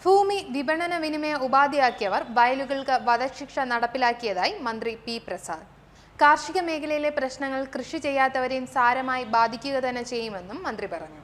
ഭൂമി വിപണന വിനിമയ ഉപാധിയാക്കിയവർ വയലുകൾക്ക് വധശിക്ഷ നടപ്പിലാക്കിയതായി മന്ത്രി പി പ്രസാദ് കാർഷിക മേഖലയിലെ പ്രശ്നങ്ങൾ കൃഷി ചെയ്യാത്തവരെയും സാരമായി ബാധിക്കുക തന്നെ ചെയ്യുമെന്നും മന്ത്രി പറഞ്ഞു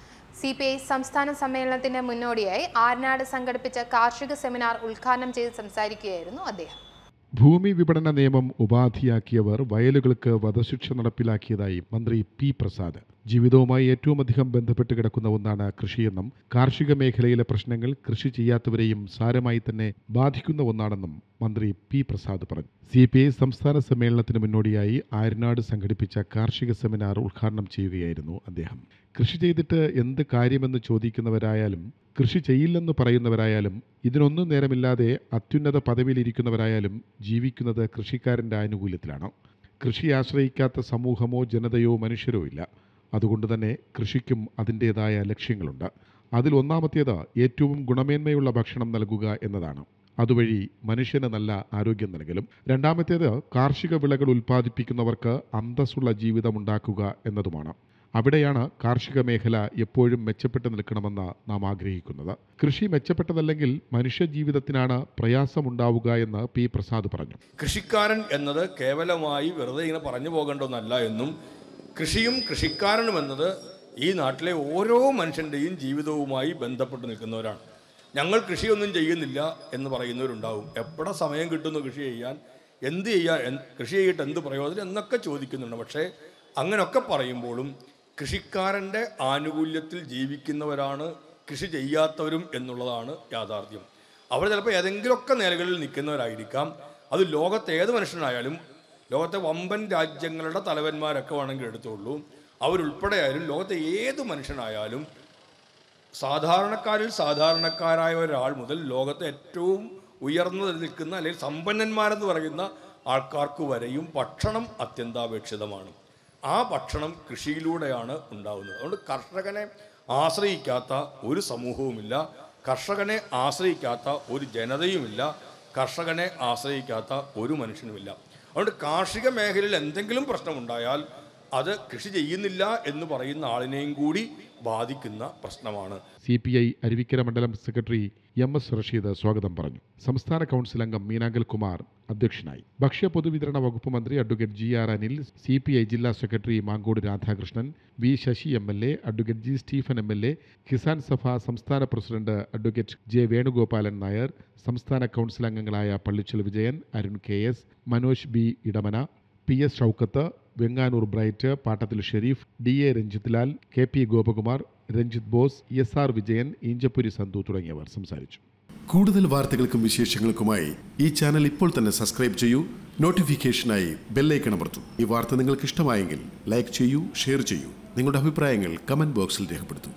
സി പി ഐ സംസ്ഥാന സമ്മേളനത്തിന്റെ മുന്നോടിയായി ആർനാട് സംഘടിപ്പിച്ച കാർഷിക സെമിനാർ ഉദ്ഘാടനം ചെയ്ത് സംസാരിക്കുകയായിരുന്നു അദ്ദേഹം ഭൂമി വിപണന നിയമം ഉപാധിയാക്കിയവർ വയലുകൾക്ക് വധശിക്ഷ നടപ്പിലാക്കിയതായി മന്ത്രി പി പ്രസാദ് ജീവിതവുമായി ഏറ്റവും അധികം ബന്ധപ്പെട്ട് കിടക്കുന്ന ഒന്നാണ് കൃഷിയെന്നും കാർഷിക മേഖലയിലെ പ്രശ്നങ്ങൾ കൃഷി ചെയ്യാത്തവരെയും സാരമായി തന്നെ ബാധിക്കുന്ന ഒന്നാണെന്നും മന്ത്രി പി പ്രസാദ് പറഞ്ഞു സി പി ഐ സംസ്ഥാന സമ്മേളനത്തിന് മുന്നോടിയായി ആയർനാട് സംഘടിപ്പിച്ച കാർഷിക സെമിനാർ ഉദ്ഘാടനം ചെയ്യുകയായിരുന്നു അദ്ദേഹം കൃഷി ചെയ്തിട്ട് എന്ത് കാര്യമെന്ന് ചോദിക്കുന്നവരായാലും കൃഷി ചെയ്യില്ലെന്ന് പറയുന്നവരായാലും ഇതിനൊന്നും നേരമില്ലാതെ അത്യുന്നത പദവിയിലിരിക്കുന്നവരായാലും ജീവിക്കുന്നത് കൃഷിക്കാരൻ്റെ ആനുകൂല്യത്തിലാണ് കൃഷി ആശ്രയിക്കാത്ത സമൂഹമോ ജനതയോ മനുഷ്യരോ ഇല്ല അതുകൊണ്ട് തന്നെ കൃഷിക്കും അതിൻ്റേതായ ലക്ഷ്യങ്ങളുണ്ട് അതിൽ ഒന്നാമത്തേത് ഏറ്റവും ഗുണമേന്മയുള്ള ഭക്ഷണം നൽകുക എന്നതാണ് അതുവഴി മനുഷ്യന് നല്ല ആരോഗ്യം നൽകലും രണ്ടാമത്തേത് കാർഷിക വിളകൾ ഉൽപ്പാദിപ്പിക്കുന്നവർക്ക് അന്തസ്സുള്ള ജീവിതം ഉണ്ടാക്കുക എന്നതുമാണ് അവിടെയാണ് കാർഷിക മേഖല എപ്പോഴും മെച്ചപ്പെട്ടു നിൽക്കണമെന്ന് നാം ആഗ്രഹിക്കുന്നത് കൃഷി മെച്ചപ്പെട്ടതല്ലെങ്കിൽ മനുഷ്യജീവിതത്തിനാണ് പ്രയാസമുണ്ടാവുക എന്ന് പി പ്രസാദ് പറഞ്ഞു കൃഷിക്കാരൻ എന്നത് കേവലമായി വെറുതെ ഇങ്ങനെ പറഞ്ഞു പോകേണ്ട ഒന്നല്ല എന്നും കൃഷിയും കൃഷിക്കാരനും എന്നത് ഈ നാട്ടിലെ ഓരോ മനുഷ്യൻ്റെയും ജീവിതവുമായി ബന്ധപ്പെട്ട് നിൽക്കുന്നവരാണ് ഞങ്ങൾ കൃഷിയൊന്നും ചെയ്യുന്നില്ല എന്ന് പറയുന്നവരുണ്ടാവും എവിടെ സമയം കിട്ടുന്നു കൃഷി ചെയ്യാൻ എന്ത് ചെയ്യാൻ എന്ത് കൃഷി ചെയ്തിട്ട് എന്ത് പ്രയോജനം എന്നൊക്കെ ചോദിക്കുന്നുണ്ട് പക്ഷേ അങ്ങനെയൊക്കെ പറയുമ്പോഴും കൃഷിക്കാരൻ്റെ ആനുകൂല്യത്തിൽ ജീവിക്കുന്നവരാണ് കൃഷി ചെയ്യാത്തവരും എന്നുള്ളതാണ് യാഥാർത്ഥ്യം അവർ ചിലപ്പോൾ ഏതെങ്കിലുമൊക്കെ നിലകളിൽ നിൽക്കുന്നവരായിരിക്കാം അത് ലോകത്തെ ഏത് മനുഷ്യനായാലും ലോകത്തെ വമ്പൻ രാജ്യങ്ങളുടെ തലവന്മാരൊക്കെ വേണമെങ്കിൽ എടുത്തോളൂ അവരുൾപ്പെടെ ആയാലും ലോകത്തെ ഏത് മനുഷ്യനായാലും സാധാരണക്കാരിൽ സാധാരണക്കാരായ ഒരാൾ മുതൽ ലോകത്തെ ഏറ്റവും ഉയർന്നു നിൽക്കുന്ന അല്ലെങ്കിൽ സമ്പന്നന്മാരെന്ന് പറയുന്ന ആൾക്കാർക്ക് വരെയും ഭക്ഷണം അത്യന്താപേക്ഷിതമാണ് ആ ഭക്ഷണം കൃഷിയിലൂടെയാണ് ഉണ്ടാവുന്നത് അതുകൊണ്ട് കർഷകനെ ആശ്രയിക്കാത്ത ഒരു സമൂഹവുമില്ല കർഷകനെ ആശ്രയിക്കാത്ത ഒരു ജനതയുമില്ല കർഷകനെ ആശ്രയിക്കാത്ത ഒരു മനുഷ്യനുമില്ല അതുകൊണ്ട് കാർഷിക മേഖലയിൽ എന്തെങ്കിലും പ്രശ്നമുണ്ടായാൽ അത് കൃഷി ചെയ്യുന്നില്ല എന്ന് പറയുന്ന ആളിനെയും കൂടി ബാധിക്കുന്ന പ്രശ്നമാണ് സി പി ഐ അരുവിക്കര മണ്ഡലം സെക്രട്ടറി എം എസ് റഷീദ് സ്വാഗതം പറഞ്ഞു സംസ്ഥാന കൗൺസിൽ അംഗം മീനാങ്കൽ കുമാർ അധ്യക്ഷനായി ഭക്ഷ്യ പൊതുവിതരണ വകുപ്പ് മന്ത്രി advocate G R Anil C P I ജില്ലാ secretary Mankode Radhakrishnan V Sasi M L A advocate G Stephen M L A Kisan Sabha സംസ്ഥാന president advocate J Venugopalan Nair സംസ്ഥാന കൗൺസിൽ അംഗങ്ങളായ Pallichal Vijayan Arun K S Manoj B Edamana P S Shoukath Venganoor Bright Pattathil Sherif D A Ranjith Lal K P Gopakumar Ranjith Bose S R Vijayan Eenchappuri Santhu തുടങ്ങിയവർ സംസാരിച്ചു കൂടുതൽ വാർത്തകൾക്കും വിശേഷങ്ങൾക്കുമായി ഈ channel ഇപ്പോൾ തന്നെ സബ്സ്ക്രൈബ് ചെയ്യൂ നോട്ടിഫിക്കേഷനായി ബെല്ലൈക്കൺ അമർത്തൂ ഈ വാർത്ത നിങ്ങൾക്ക് ഇഷ്ടമായെങ്കിൽ ലൈക്ക് ചെയ്യൂ ഷെയർ ചെയ്യൂ നിങ്ങളുടെ അഭിപ്രായങ്ങൾ കമന്റ് ബോക്സിൽ രേഖപ്പെടുത്തൂ